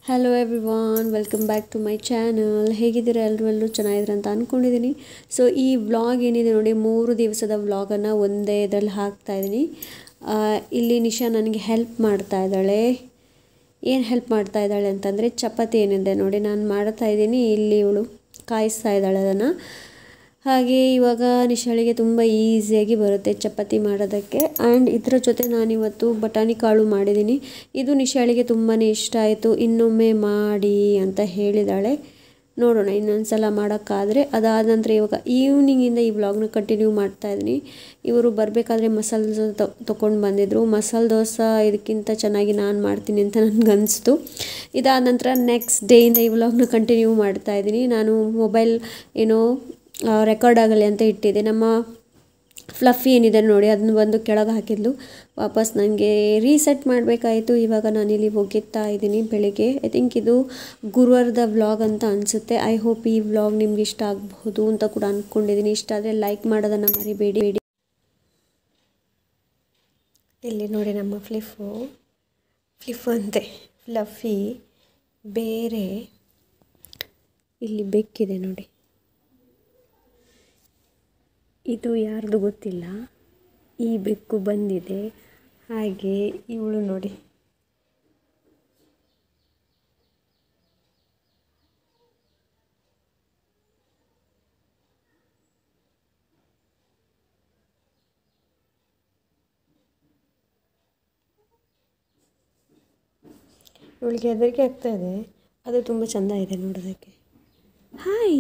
Hello everyone welcome back to my channel ಹೇಗಿದ್ದೀರಾ ಎಲ್ಲರೂ ಎಲ್ಲರೂ ಚೆನ್ನಾಗಿದ್ದೀರ ಅಂತ ಅಂದ್ಕೊಂಡಿದ್ದೀನಿ ಸೊ ಈ ವ್ಲಾಗ್ ಏನಿದೆ ನೋಡಿ ಮೂರು ದಿವಸದ ವ್ಲಾಗನ್ನು ಒಂದೇ ಇದರಲ್ಲಿ ಹಾಕ್ತಾ ಇದ್ದೀನಿ ಇಲ್ಲಿ ನಿಶಾ ನನಗೆ ಹೆಲ್ಪ್ ಮಾಡ್ತಾ ಇದ್ದಾಳೆ ಏನು ಹೆಲ್ಪ್ ಮಾಡ್ತಾ ಇದ್ದಾಳೆ ಅಂತಂದರೆ ಚಪಾತಿ ಏನಿದೆ ನೋಡಿ ನಾನು ಮಾಡ್ತಾ ಇದ್ದೀನಿ ಇಲ್ಲಿ ಇವಳು ಕಾಯಿಸ್ತಾ ಇದ್ದಾಳೆ ಅದನ್ನು ಹಾಗೆ ಇವಾಗ ನಿಶಾಳಿಗೆ ತುಂಬ ಈಸಿಯಾಗಿ ಬರುತ್ತೆ ಚಪಾತಿ ಮಾಡೋದಕ್ಕೆ ಆ್ಯಂಡ್ ಇದರ ಜೊತೆ ನಾನಿವತ್ತು ಬಟಾಣಿ ಕಾಳು ಮಾಡಿದ್ದೀನಿ ಇದು ನಿಶಾಳಿಗೆ ತುಂಬಾ ಇಷ್ಟ ಆಯಿತು ಇನ್ನೊಮ್ಮೆ ಮಾಡಿ ಅಂತ ಹೇಳಿದಾಳೆ ನೋಡೋಣ ಇನ್ನೊಂದು ಸಲ ಮಾಡೋಕ್ಕಾದರೆ ಅದಾದ ನಂತರ ಇವಾಗ ಈವ್ನಿಂಗಿಂದ ಈ ವ್ಲಾಗ್ನ ಕಂಟಿನ್ಯೂ ಮಾಡ್ತಾ ಇದ್ದೀನಿ ಇವರು ಬರಬೇಕಾದ್ರೆ ಮಸಾಲೆ ದೋಸೆ ತೊಗೊಂಡು ಬಂದಿದ್ದರು ಮಸಾಲೆ ದೋಸೆ ಇದಕ್ಕಿಂತ ಚೆನ್ನಾಗಿ ನಾನು ಮಾಡ್ತೀನಿ ಅಂತ ನನಗನ್ನಿಸ್ತು ಇದಾದ ನಂತರ ನೆಕ್ಸ್ಟ್ ಡೇಯಿಂದ ಈ ವ್ಲಾಗ್ನ ಕಂಟಿನ್ಯೂ ಮಾಡ್ತಾ ಇದ್ದೀನಿ ನಾನು ಮೊಬೈಲ್ ಏನೋ ರೆಕಾರ್ಡ್ ಆಗಲಿ ಅಂತ ಇಟ್ಟಿದ್ದೆ ನಮ್ಮ ಫ್ಲಫಿ ಏನಿದೆ ನೋಡಿ ಅದನ್ನ ಬಂದು ಕೆಳಗೆ ಹಾಕಿದ್ಲು ವಾಪಸ್ ನನಗೆ ರೀಸೆಟ್ ಮಾಡಬೇಕಾಯಿತು ಇವಾಗ ನಾನಿಲ್ಲಿ ಹೋಗಿತ್ತಾ ಇದ್ದೀನಿ ಬೆಳಿಗ್ಗೆ ಐ ಥಿಂಕ್ ಇದು ಗುರುವಾರದ ವ್ಲಾಗ್ ಅಂತ ಅನಿಸುತ್ತೆ ಐ ಹೋಪ್ ಈ ವ್ಲಾಗ್ ನಿಮ್ಗೆ ಇಷ್ಟ ಆಗಬಹುದು ಅಂತ ಕೂಡ ಅಂದ್ಕೊಂಡಿದ್ದೀನಿ ಇಷ್ಟ ಆದರೆ ಲೈಕ್ ಮಾಡೋದನ್ನು ಮರಿಬೇಡಿ ಬೇಡಿ ಇಲ್ಲಿ ನೋಡಿ ನಮ್ಮ ಫ್ಲಿಫು ಫ್ಲಿಫ್ ಅಂತೆ ಫ್ಲಫಿ ಬೇರೆ ಇಲ್ಲಿ ಬೆಕ್ಕಿದೆ ನೋಡಿ ಇದು ಯಾರ್ದು ಗೊತ್ತಿಲ್ಲ ಈ ಬೆಕ್ಕು ಬಂದಿದೆ ಹಾಗೆ ಇವಳು ನೋಡಿ ಇವಳಿಗೆ ಹೆದರಿಕೆ ಆಗ್ತಾ ಇದೆ ಅದು ತುಂಬ ಚೆಂದ ಇದೆ ನೋಡೋದಕ್ಕೆ ಹಾಯ್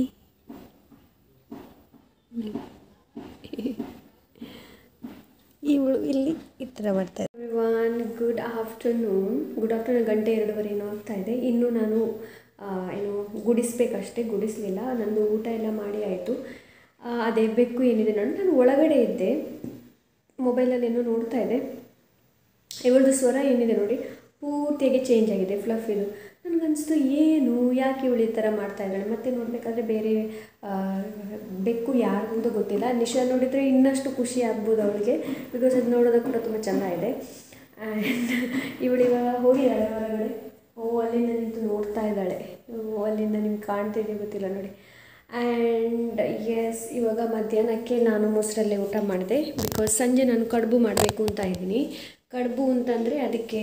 ಇವಳು ಇಲ್ಲಿ ಈ ಥರ ಮಾಡ್ತಾ ಇದ್ದಾರೆ one good afternoon good afternoon ಗಂಟೆ ಎರಡೂವರೆ ಏನೋ ಆಗ್ತಾ ಇದೆ ಇನ್ನೂ ನಾನು ಏನು ಗುಡಿಸ್ಬೇಕಷ್ಟೇ ಗುಡಿಸಲಿಲ್ಲ ನಂದು ಊಟ ಎಲ್ಲ ಮಾಡಿ ಆಯಿತು ಅದೇ ಬೆಕ್ಕು ಏನಿದೆ ನಾನು ನಾನು ಒಳಗಡೆ ಇದ್ದೆ ಮೊಬೈಲಲ್ಲಿ ಏನೋ ನೋಡ್ತಾ ಇದ್ದೆ ಇವಳದು ಸ್ವರ ಏನಿದೆ ನೋಡಿ ಪೂರ್ತಿಯಾಗಿ ಚೇಂಜ್ ಆಗಿದೆ ಫ್ಲಫ್ ಇದು ನನಗನ್ನಿಸ್ತು ಏನು ಯಾಕೆ ಇವಳು ಈ ಥರ ಮಾಡ್ತಾ ಇದ್ದಾಳೆ ಮತ್ತೆ ನೋಡಬೇಕಾದ್ರೆ ಬೇರೆ ಬೆಕ್ಕು ಯಾರು ಅಂತ ಗೊತ್ತಿಲ್ಲ ನಿಶಾ ನೋಡಿದರೆ ಇನ್ನಷ್ಟು ಖುಷಿ ಆಗ್ಬೋದು ಅವಳಿಗೆ ಬಿಕಾಸ್ ಅದು ನೋಡೋದಕ್ಕೆ ಕೂಡ ತುಂಬ ಚೆಂದ ಇದೆ ಆ್ಯಂಡ್ ಇವಳು ಇವಾಗ ಹೋಗಿದ್ದಾಳೆ ಹೊರಗಡೆ ಓ ಅಲ್ಲಿಂದ ನಿಂತು ನೋಡ್ತಾ ಇದ್ದಾಳೆ ಓ ಅಲ್ಲಿಂದ ನಿಮ್ಗೆ ಕಾಣ್ತಿದೆ ಗೊತ್ತಿಲ್ಲ ನೋಡಿ ಆ್ಯಂಡ್ ಎಸ್ ಇವಾಗ ಮಧ್ಯಾಹ್ನಕ್ಕೆ ನಾನು ಮೊಸರಲ್ಲೇ ಊಟ ಮಾಡಿದೆ ಬಿಕಾಸ್ ಸಂಜೆ ನಾನು ಕಡುಬು ಮಾಡಬೇಕು ಅಂತ ಇದ್ದೀನಿ ಕಡುಬು ಅಂತಂದರೆ ಅದಕ್ಕೆ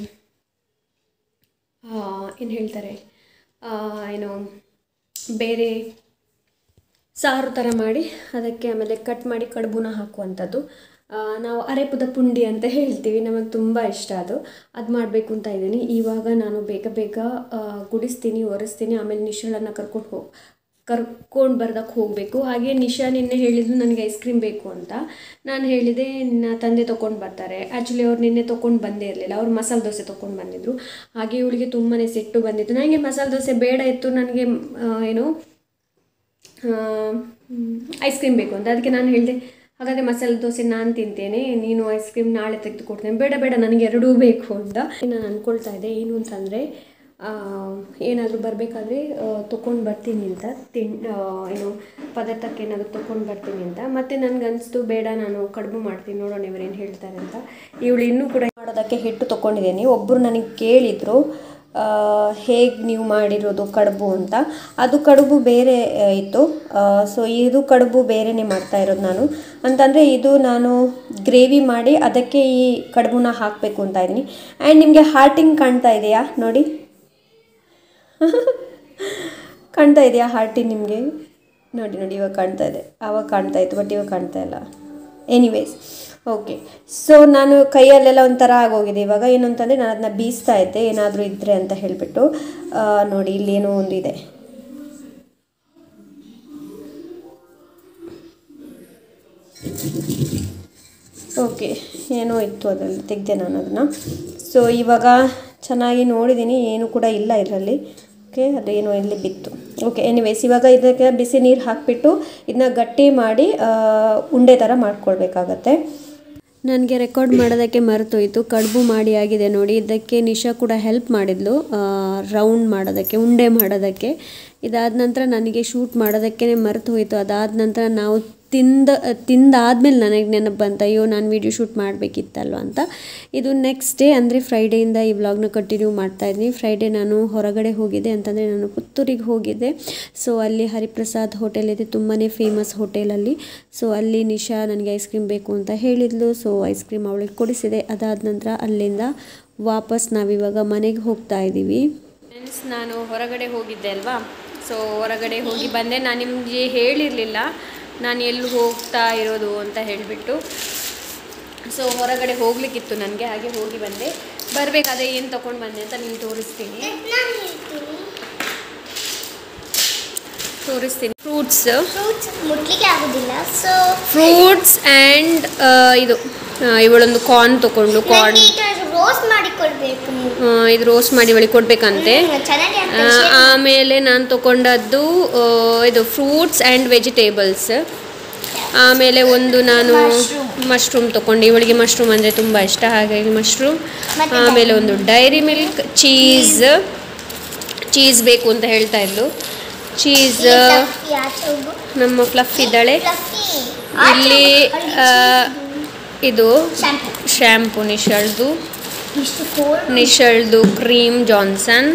ಏನು ಹೇಳ್ತಾರೆ ಏನು ಬೇರೆ ಸಾರು ಥರ ಮಾಡಿ ಅದಕ್ಕೆ ಆಮೇಲೆ ಕಟ್ ಮಾಡಿ ಕಡುಬುನ ಹಾಕುವಂಥದ್ದು ನಾವು ಅರೆಪುದ ಪುಂಡಿ ಅಂತ ಹೇಳ್ತೀವಿ ನಮಗೆ ತುಂಬ ಇಷ್ಟ ಅದು ಅದು ಮಾಡಬೇಕು ಅಂತ ಇದ್ದೀನಿ ಇವಾಗ ನಾನು ಬೇಗ ಬೇಗ ಗುಡಿಸ್ತೀನಿ ಒರೆಸ್ತೀನಿ ಆಮೇಲೆ ನಿಶಾಳನ್ನು ಕರ್ಕೊಂಡು ಹೋಗಿ ಕರ್ಕೊಂಡು ಬರ್ದಕ್ಕೆ ಹೋಗಬೇಕು ಹಾಗೆ ನಿಶಾ ನಿನ್ನೆ ಹೇಳಿದ್ರು ನನಗೆ ಐಸ್ ಕ್ರೀಮ್ ಬೇಕು ಅಂತ ನಾನು ಹೇಳಿದೆ ನಿನ್ನ ತಂದೆ ತೊಗೊಂಡು ಬರ್ತಾರೆ ಆ್ಯಕ್ಚುಲಿ ಅವ್ರು ನಿನ್ನೆ ತೊಗೊಂಡು ಬಂದೇ ಇರಲಿಲ್ಲ ಅವ್ರು ಮಸಾಲೆ ದೋಸೆ ತೊಗೊಂಡು ಬಂದಿದ್ದರು ಹಾಗೆ ಇವಳಿಗೆ ತುಂಬಾ ಸಿಟ್ಟು ಬಂದಿತ್ತು ನನಗೆ ಮಸಾಲೆ ದೋಸೆ ಬೇಡ ಇತ್ತು ನನಗೆ ಏನು ಐಸ್ ಕ್ರೀಮ್ ಬೇಕು ಅಂತ ಅದಕ್ಕೆ ನಾನು ಹೇಳಿದೆ ಹಾಗಾದರೆ ಮಸಾಲೆ ದೋಸೆ ನಾನು ತಿಂತೇನೆ ನೀನು ಐಸ್ ಕ್ರೀಮ್ ನಾಳೆ ತೆಗೆದುಕೊಡ್ತೇನೆ ಬೇಡ ಬೇಡ ನನಗೆ ಎರಡೂ ಬೇಕು ಅಂತ ನಾನು ಅಂದ್ಕೊಳ್ತಾ ಇದ್ದೆ ಏನು ಅಂತಂದರೆ ಏನಾದರೂ ಬರಬೇಕಾದ್ರೆ ತೊಗೊಂಡು ಬರ್ತೀನಿ ಅಂತ ತಿನ್ ಏನು ಪದಾರ್ಥಕ್ಕೆ ಏನಾದರೂ ತೊಗೊಂಡು ಬರ್ತೀನಿ ಅಂತ ಮತ್ತು ನನಗನ್ನಿಸ್ತು ಬೇಡ ನಾನು ಕಡುಬು ಮಾಡ್ತೀನಿ ನೋಡೋಣ ಇವರೇನು ಹೇಳ್ತಾರೆ ಅಂತ ಇವಳು ಇನ್ನೂ ಕೂಡ ಮಾಡೋದಕ್ಕೆ ಹಿಟ್ಟು ತೊಗೊಂಡಿದ್ದೀನಿ ಒಬ್ಬರು ನನಗೆ ಕೇಳಿದರು ಹೇಗೆ ನೀವು ಮಾಡಿರೋದು ಕಡುಬು ಅಂತ ಅದು ಕಡುಬು ಬೇರೆ ಇತ್ತು ಸೊ ಇದು ಕಡುಬು ಬೇರೆನೇ ಮಾಡ್ತಾ ಇರೋದು ನಾನು ಅಂತಂದರೆ ಇದು ನಾನು ಗ್ರೇವಿ ಮಾಡಿ ಅದಕ್ಕೆ ಈ ಕಡುಬುನ ಹಾಕಬೇಕು ಅಂತ ಇದ್ದೀನಿ ಆ್ಯಂಡ್ ನಿಮಗೆ ಹಾರ್ಟಿಂಗ್ ಕಾಣ್ತಾ ಇದೆಯಾ ನೋಡಿ ಕಾಣ್ತಾ ಇದೆಯಾ ಹಾರ್ಟಿಂಗ್ ನಿಮಗೆ ನೋಡಿ ನೋಡಿ ಇವಾಗ ಕಾಣ್ತಾ ಇದೆ ಆವಾಗ ಕಾಣ್ತಾ ಇತ್ತು ಬಟ್ ಇವಾಗ ಕಾಣ್ತಾ ಇಲ್ಲ ಎನಿವೇಸ್ ಓಕೆ ಸೊ ನಾನು ಕೈಯಲ್ಲೆಲ್ಲ ಒಂಥರ ಆಗೋಗಿದೆ ಇವಾಗ ಏನು ಅಂತಂದರೆ ನಾನು ಅದನ್ನ ಬೀಸ್ತಾ ಇದ್ದೆ ಏನಾದರೂ ಇದ್ದರೆ ಅಂತ ಹೇಳಿಬಿಟ್ಟು ನೋಡಿ ಇಲ್ಲಿ ಏನೋ ಒಂದು ಇದೆ ಓಕೆ ಏನೋ ಇತ್ತು ಅದರಲ್ಲಿ ತೆಗೆದೆ ನಾನು ಅದನ್ನು ಸೊ ಇವಾಗ ಚೆನ್ನಾಗಿ ನೋಡಿದ್ದೀನಿ ಏನು ಕೂಡ ಇಲ್ಲ ಇದರಲ್ಲಿ ಓಕೆ ಅದು ಏನೋ ಇಲ್ಲಿ ಬಿತ್ತು ಓಕೆ ಎನಿವೇಸ್ ಇವಾಗ ಇದಕ್ಕೆ ಬಿಸಿ ನೀರು ಹಾಕಿಬಿಟ್ಟು ಇದನ್ನ ಗಟ್ಟಿ ಮಾಡಿ ಉಂಡೆ ಥರ ಮಾಡ್ಕೊಳ್ಬೇಕಾಗತ್ತೆ ನನಗೆ ರೆಕಾರ್ಡ್ ಮಾಡೋದಕ್ಕೆ ಮರೆತೋಯ್ತು ಕಡುಬು ಮಾಡಿ ಆಗಿದೆ ನೋಡಿ ಇದಕ್ಕೆ ನಿಶಾ ಕೂಡ ಹೆಲ್ಪ್ ಮಾಡಿದ್ಲು ರೌಂಡ್ ಮಾಡೋದಕ್ಕೆ ಉಂಡೆ ಮಾಡೋದಕ್ಕೆ ಇದಾದ ನಂತರ ನನಗೆ ಶೂಟ್ ಮಾಡೋದಕ್ಕೆ ಮರೆತು ಹೋಯಿತು ಅದಾದ ನಂತರ ನಾವು ತಿಂದ ತಿಂದಾದ್ಮೇಲೆ ನನಗೆ ನೆನಪು ಬಂತ ಅಯ್ಯೋ ನಾನು ವೀಡಿಯೋ ಶೂಟ್ ಮಾಡಬೇಕಿತ್ತಲ್ವ ಅಂತ ಇದು ನೆಕ್ಸ್ಟ್ ಡೇ ಅಂದರೆ ಫ್ರೈಡೇಯಿಂದ ಈ ವ್ಲಾಗ್ನ ಕಂಟಿನ್ಯೂ ಮಾಡ್ತಾ ಇದ್ದೀನಿ ಫ್ರೈಡೇ ನಾನು ಹೊರಗಡೆ ಹೋಗಿದ್ದೆ ಅಂತಂದರೆ ನಾನು ಪುತ್ತೂರಿಗೆ ಹೋಗಿದ್ದೆ ಸೊ ಅಲ್ಲಿ ಹರಿಪ್ರಸಾದ್ ಹೋಟೆಲ್ ಇದೆ ತುಂಬಾ ಫೇಮಸ್ ಹೋಟೆಲಲ್ಲಿ ಸೊ ಅಲ್ಲಿ ನಿಶಾ ನನಗೆ ಐಸ್ ಕ್ರೀಮ್ ಬೇಕು ಅಂತ ಹೇಳಿದ್ಲು ಸೊ ಐಸ್ ಕ್ರೀಮ್ ಅವಳಿಗೆ ಕೊಡಿಸಿದೆ ಅದಾದ ನಂತರ ಅಲ್ಲಿಂದ ವಾಪಸ್ ನಾವಿವಾಗ ಮನೆಗೆ ಹೋಗ್ತಾ ಇದ್ದೀವಿ ಫ್ರೆಂಡ್ಸ್ ನಾನು ಹೊರಗಡೆ ಹೋಗಿದ್ದೆ ಅಲ್ವಾ ಸೊ ಹೊರಗಡೆ ಹೋಗಿ ಬಂದೆ ನಾನು ನಿಮಗೆ ಹೇಳಿರಲಿಲ್ಲ ನಾನು ಎಲ್ಲಿ ಹೋಗ್ತಾ ಇರೋದು ಅಂತ ಹೇಳಿಬಿಟ್ಟು ಸೊ ಹೊರಗಡೆ ಹೋಗ್ಲಿಕ್ಕಿತ್ತು ನನಗೆ ಹಾಗೆ ಹೋಗಿ ಬಂದೆ ಬರಬೇಕಾದ್ರೆ ಏನು ತೊಗೊಂಡು ಬಂದೆ ಅಂತ ನಿಮ್ಗೆ ತೋರಿಸ್ತೀನಿ ತೋರಿಸ್ತೀನಿ ಫ್ರೂಟ್ಸ್ ಫ್ರೂಟ್ಸ್ ಮುಟ್ಲಿಕ್ಕೆ ಆಗೋದಿಲ್ಲ ಸೊ ಫ್ರೂಟ್ಸ್ ಆ್ಯಂಡ್ ಇದು ಆ, ಇವಳೊಂದು ಕಾರ್ನ್ ತೊಗೊಂಡು ಕಾರ್ನ್ ರೋಸ್ಟ್ ಮಾಡಿ ಕೊಡ್ಬೇಕು ನೀವು ಇದು ರೋಸ್ಟ್ ಮಾಡಿ ಇವಳಿಗೆ ಕೊಡಬೇಕಂತೆ ಹ್ಮ್, ಚೆನ್ನಾಗಿ ಆ, ಆಗ್ತದೆ shape. ಆಮೇಲೆ ನಾನು ತಗೊಂಡದ್ದು ಆ, ಇದು ಫ್ರೂಟ್ಸ್ ಆ್ಯಂಡ್ ವೆಜಿಟೇಬಲ್ಸ್ ಆಮೇಲೆ ಒಂದು ನಾನು Mushroom. ಮಶ್ರೂಮ್ ತಗೊಂಡು ಇವಳಿಗೆ ಮಶ್ರೂಮ್ ಅಂದರೆ ತುಂಬ ಇಷ್ಟ ಹಾಗಾಗಿ ಮಶ್ರೂಮ್ ಮತ್ತೆ ಆಮೇಲೆ ಒಂದು ಡೈರಿ ಮಿಲ್ಕ್ ಚೀಸ್ ಚೀಸ್ ಬೇಕು ಅಂತ ಹೇಳ್ತಾ ಇದ್ಲು ಚೀಸ್ ಇಲ್ಲಿ fluffy ಆಚೆ ಹೋಗು. ನಮ್ಮ ಫ್ಲಫ್ ಇದ್ದಾಳೆ Fluffy. ಇಲ್ಲಿ ಆಚೆ ಆ, ಹೋಗು. ಇದು Shampoo. ಶ್ಯಾಂಪು ನಿಶಾಳ್ದು ಇಷ್ಟು cold. ನಿಶಲ್ದು ಕ್ರೀಮ್ ಜಾನ್ಸನ್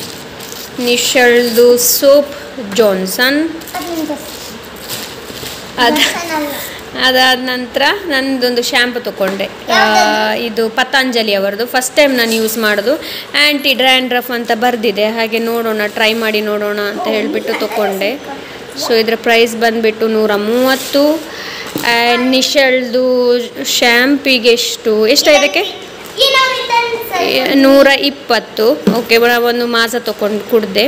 ನಿಶಲ್ದು ಸೋಪ್ ಜಾನ್ಸನ್ ಅದ್ರಿಂದ ಅದ ಮಸಾಲ ಅಲ್ಲ. ಅದಾದ ನಂತರ ನಂದೊಂದು ಶ್ಯಾಂಪು ತೊಗೊಂಡೆ ಆ, ಇದು ಪತಂಜಲಿ ಅವರದು ಫಸ್ಟ್ ಟೈಮ್ ನಾನು ಯೂಸ್ ಮಾಡೋದು ಆ್ಯಂಟಿ ಡ್ರ್ಯಾಂಡ್ರಫ್ ಅಂತ ಬರೆದಿದೆ ಹಾಗೆ ನೋಡೋಣ ಟ್ರೈ ಮಾಡಿ ನೋಡೋಣ ಅಂತ ಹೇಳಿಬಿಟ್ಟು ತೊಗೊಂಡೆ ಸೊ ಇದರ ಪ್ರೈಸ್ ಬಂದುಬಿಟ್ಟು ನೂರ ಮೂವತ್ತು ಆ್ಯಂಡ್ ನಿಶಲ್ದು ಶ್ಯಾಂಪಿಗೆ ಎಷ್ಟು ಎಷ್ಟು ಇದಕ್ಕೆ ಏನೋ ಇದನ್ನ ಸ್ವಲ್ಪ ನೂರ ಇಪ್ಪತ್ತು ಓಕೆ ಒಂದು ಮಾಸ ತೊಗೊಂಡು ಕುಡ್ದೆ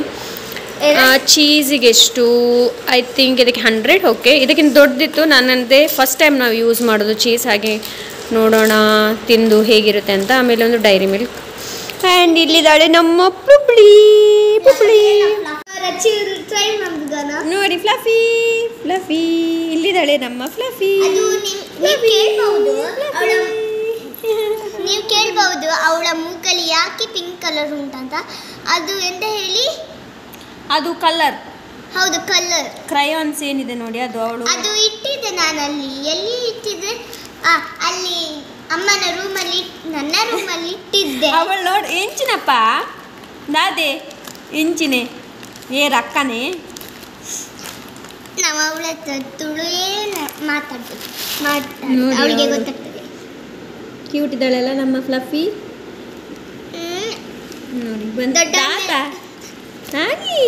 ಚೀಸಿಗೆ ಎಷ್ಟು ಐ ಥಿಂಕ್ ಇದಕ್ಕೆ ಹಂಡ್ರೆಡ್ ಓಕೆ ಇದಕ್ಕಿಂತ ದೊಡ್ಡದಿತ್ತು ನನ್ನದೇ ಫಸ್ಟ್ ಟೈಮ್ ನಾವು ಯೂಸ್ ಮಾಡೋದು ಚೀಸ್ ಹಾಗೆ ನೋಡೋಣ ತಿಂದು ಹೇಗಿರುತ್ತೆ ಅಂತ ಆಮೇಲೆ ಒಂದು ಡೈರಿ ಮಿಲ್ಕ್ ಆ್ಯಂಡ್ ಇಲ್ಲಿದ್ದಾಳೆ ನಮ್ಮ ಪುಬ್ಳಿ ಪುಬ್ಳಿ ರಚಿ ಟ್ರೈ ಮಾಡಿದಾನ ನೋಡಿ ಫ್ಲಫಿ ಫ್ಲಫಿ ಇಲ್ಲಿದ್ದಾಳೆ ನಮ್ಮ ಫ್ಲಫಿ ಅದು ನಿಮ್- ನೀವ್ ಕೇಳ್ಬಹುದು ಅವಳ ನೀವು ಕೇಳ್ಬಹುದು ಅವಳ ಮೂಕಲ್ಲಿ ಯಾಕೆ ಪಿಂಕ್ ಕಲರ್ ಉಂಟಂತ ಅದು ಎಂತ ಹೇಳಿ ಅದು ಕಲರ್ ಹೌದು ಕಲರ್ ಕ್ರಯಾನ್ಸ್ ಏನಿದೆ ನೋಡಿ ಅದು ಅವಳು ಅದು ಇಟ್ಟಿದ್ದೆ ನಾನು ಅಲ್ಲಿ ಎಲ್ಲಿ ಇಟ್ಟಿದ್ದೆ ಆ, ಅಲ್ಲಿ ಅಮ್ಮನ ರೂಮಲ್ಲಿ ನನ್ನ ರೂಮಲ್ಲಿ ಇಟ್ಟಿದ್ದೆ ಅವಳು ನೋಡ್ ಎಂಚಿನಪ್ಪ ನಾದೆ ಎಂಚಿನೆ ಏ ರಕ್ಕನೆ ನಾವು ಅವಳ ಹತ್ರ ತುಳುವೇ ನ- ಮಾತಾಡ್ಬೇಕು ಮಾತಾಡ್ ನೋಡಿ ಅವಳಿಗೆ ಅವಳು. ಗೊತ್ತಾಗ್ತದೆ ಕ್ಯೂಟ್ ಇದ್ದಾಳೆಲ್ಲ ನಮ್ಮ ಫ್ಲಫಿ ಹ್ಮ್. ನೋಡಿ ಬಂದ ದೊಡ್ಡ ತಾತ ಹಾಯ್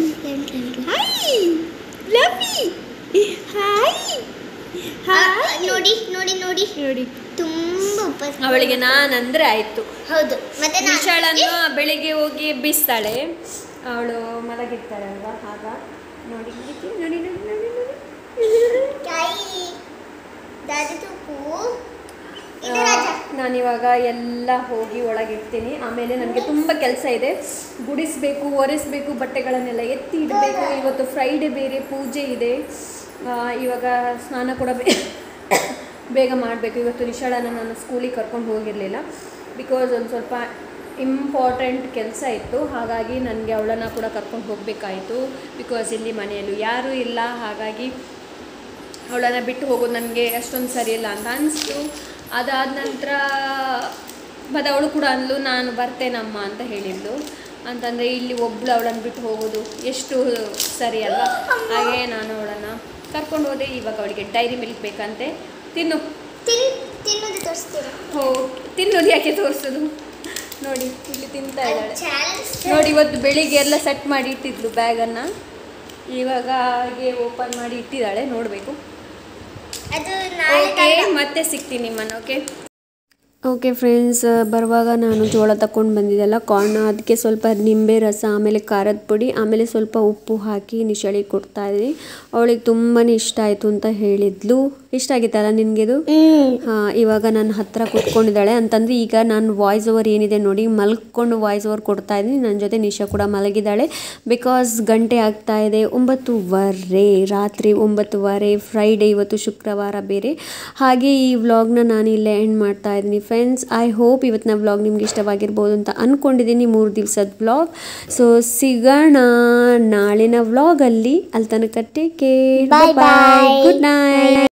ಹಾಯ್ ಫ್ಲಫಿ ಹಾಯ್ ಆ, ಹಾಯ್ ನೋಡಿ ನೋಡಿ ನೋಡಿ ನೋಡಿ ತುಂಬಾ ಉಪಸ್ ಅವಳಿಗೆ ನಾನಂದ್ರೆ ಆಯ್ತು ಹೌದು ಮತ್ತೆ ನಾನು ನಿಶಾಳನ್ನು ಬೆಳಿಗ್ಗೆ ಹೋಗಿ ಎಬ್ಬಿಸ್ತಾಳೆ ಅವಳು ಮಲಗಿರ್ತಾಳೆ ಅಲ್ವಾ ಆಗ ನೋಡಿ ನೋಡಿ ನೋಡಿ ನೋಡಿ ನೋಡಿ ನೋಡಿ ತಾಯಿ ದಾದಿ ತುಪ್ಪು ಆ, ಇದು ರಾಜ ನಾನಿವಾಗ ಎಲ್ಲ ಹೋಗಿ ಒಳಗಿಡ್ತೀನಿ ಆಮೇಲೆ ನನಗೆ ತುಂಬ ಕೆಲಸ ಇದೆ ಗುಡಿಸ್ಬೇಕು ಒರೆಸ್ಬೇಕು ಬಟ್ಟೆಗಳನ್ನೆಲ್ಲ ಎತ್ತಿ ಇಡಬೇಕು ಇವತ್ತು ಫ್ರೈಡೇ ಬೇರೆ ಪೂಜೆ ಇದೆ ಆ, ಇವಾಗ ಸ್ನಾನ ಕೂಡ ಬೇ ಬೇಗ ಮಾಡಬೇಕು ಇವತ್ತು ನಿಶಾಳನ ನಾನು ಸ್ಕೂಲಿಗೆ ಕರ್ಕೊಂಡು ಹೋಗಿರಲಿಲ್ಲ ಬಿಕಾಸ್ ಒಂದು ಸ್ವಲ್ಪ ಇಂಪಾರ್ಟೆಂಟ್ ಕೆಲಸ ಇತ್ತು ಹಾಗಾಗಿ ನನಗೆ ಅವಳನ್ನು ಕೂಡ ಕರ್ಕೊಂಡು ಹೋಗಬೇಕಾಯಿತು ಬಿಕಾಸ್ ಇಲ್ಲಿ ಮನೆಯಲ್ಲೂ ಯಾರೂ ಇಲ್ಲ ಹಾಗಾಗಿ ಅವಳನ್ನು ಬಿಟ್ಟು ಹೋಗೋದು ನನಗೆ ಅಷ್ಟೊಂದು ಸರಿಯಿಲ್ಲ ಅಂತ ಅನಿಸ್ತು ಅದಾದ ನಂತರ ಮತ್ತು ಅವಳು ಕೂಡ ಅಂದ್ಲು ನಾನು ಬರ್ತೇನಮ್ಮ ಅಂತ ಹೇಳಿದ್ಲು ಅಂತಂದರೆ ಇಲ್ಲಿ ಒಬ್ಬಳು ಅವಳನ್ನು ಬಿಟ್ಟು ಹೋಗೋದು ಎಷ್ಟು ಸರಿ ಅಲ್ವಾ ಹಾಗೆ ನಾನು ಅವಳನ್ನು ಕರ್ಕೊಂಡು ಹೋದೆ ಇವಾಗ ಅವಳಿಗೆ ಡೈರಿ ಮಿಲ್ಕ್ ಬೇಕಂತೆ ತಿನ್ನು ತಿನ್ ತಿನ್ನೋದು ತೋರಿಸ್ತೀರಾ ಹೋ ತಿನ್ನೋದು ಯಾಕೆ ತೋರಿಸೋದು ನೋಡಿ ಇಲ್ಲಿ ತಿಂತಾ ಇದ್ದಾಳೆ ಚಾಲೆಂಜ್ ನೋಡಿ ಇವತ್ತು ಬೆಳಿಗ್ಗೆ ಎಲ್ಲ ಸೆಟ್ ಮಾಡಿ ಇಟ್ಟಿದ್ಲು ಬ್ಯಾಗನ್ನು ಇವಾಗ ಹಾಗೆ ಓಪನ್ ಮಾಡಿ ಇಟ್ಟಿದ್ದಾಳೆ ನೋಡಬೇಕು ಅದು ನಾಳೆ ಓಕೆ ಮತ್ತೆ ಸಿಗ್ತೀನಿ ನಿಮ್ಮನ್ನು ಓಕೆ ಓಕೆ ಫ್ರೆಂಡ್ಸ್ ಬರುವಾಗ ನಾನು ಜೋಳ ತಗೊಂಡು ಬಂದಿದ್ದೆಲ್ಲ ಕಾರ್ನ ಅದಕ್ಕೆ ಸ್ವಲ್ಪ ನಿಂಬೆ ರಸ ಆಮೇಲೆ ಖಾರದ ಪುಡಿ ಆಮೇಲೆ ಸ್ವಲ್ಪ ಉಪ್ಪು ಹಾಕಿ ನಿಶಾಳಿಗೆ ಕೊಡ್ತಾ ಇದ್ದೀನಿ ಅವಳಿಗೆ ತುಂಬಾ ಇಷ್ಟ ಆಯಿತು ಅಂತ ಹೇಳಿದ್ಲು ಇಷ್ಟ ಆಗಿತ್ತಲ್ಲ ನಿನಗಿದು ಹಾಂ ಇವಾಗ ನನ್ನ ಹತ್ರ ಕೂತ್ಕೊಂಡಿದ್ದಾಳೆ ಅಂತಂದರೆ ಈಗ ನಾನು ವಾಯ್ಸ್ ಓವರ್ ಏನಿದೆ ನೋಡಿ ಮಲ್ಕೊಂಡು ವಾಯ್ಸ್ ಓವರ್ ಕೊಡ್ತಾ ಇದ್ದೀನಿ ನನ್ನ ಜೊತೆ ನಿಶಾ ಕೂಡ ಮಲಗಿದ್ದಾಳೆ ಬಿಕಾಸ್ ಗಂಟೆ ಆಗ್ತಾ ಇದೆ ಒಂಬತ್ತುವರೆ ರಾತ್ರಿ ಒಂಬತ್ತುವರೆ ಫ್ರೈಡೇ ಇವತ್ತು ಶುಕ್ರವಾರ ಬೇರೆ ಹಾಗೆ ಈ ವ್ಲಾಗ್ನ ನಾನು ಇಲ್ಲೇ ಎಂಡ್ ಮಾಡ್ತಾ ಇದ್ದೀನಿ ಫ್ರೆಂಡ್ಸ್ ಐ ಹೋಪ್ ಇವತ್ತಿನ ವ್ಲಾಗ್ ನಿಮ್ಗೆ ಇಷ್ಟವಾಗಿರ್ಬೋದು ಅಂತ ಅಂದ್ಕೊಂಡಿದ್ದೀನಿ ಮೂರು ದಿವಸದ ವ್ಲಾಗ್ ಸೊ ಸಿಗೋಣ ನಾಳಿನ ವ್ಲಾಗಲ್ಲಿ ಅಲ್ಲಿ ತನಕ take care Bye bye. Good night